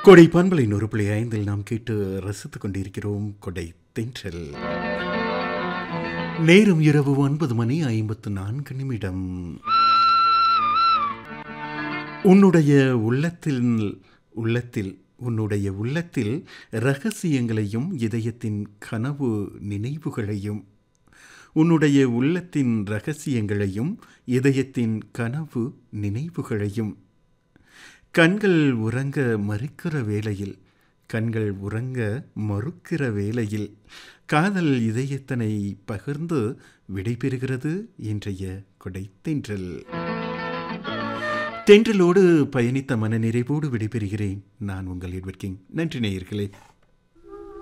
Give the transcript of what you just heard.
கொடை பண்பலை நூறு புள்ளி ஐந்தில் நாம் கேட்டு ரசித்துக் கொண்டிருக்கிறோம் கொடை தென்றல் நேரம் இரவு ஒன்பது மணி ஐம்பத்து நான்கு நிமிடம் உன்னுடைய உள்ளத்தில் உள்ளத்தில் உன்னுடைய உள்ளத்தில் ரகசியங்களையும் இதயத்தின் கனவு நினைவுகளையும் உன்னுடைய உள்ளத்தின் ரகசியங்களையும் இதயத்தின் கனவு நினைவுகளையும் கண்கள் உறங்க மறுக்கிற வேளையில் கண்கள் உறங்க மறுக்கிற வேளையில் காதல் இதயத்தனை பகிர்ந்து விடைபெறுகிறது இன்றைய கொடை தென்றல் தென்றலோடு பயணித்த மனநிறைவோடு விடைபெறுகிறேன் நான் உங்கள் எட்வர்ட் கிங் நன்றி நேயர்களே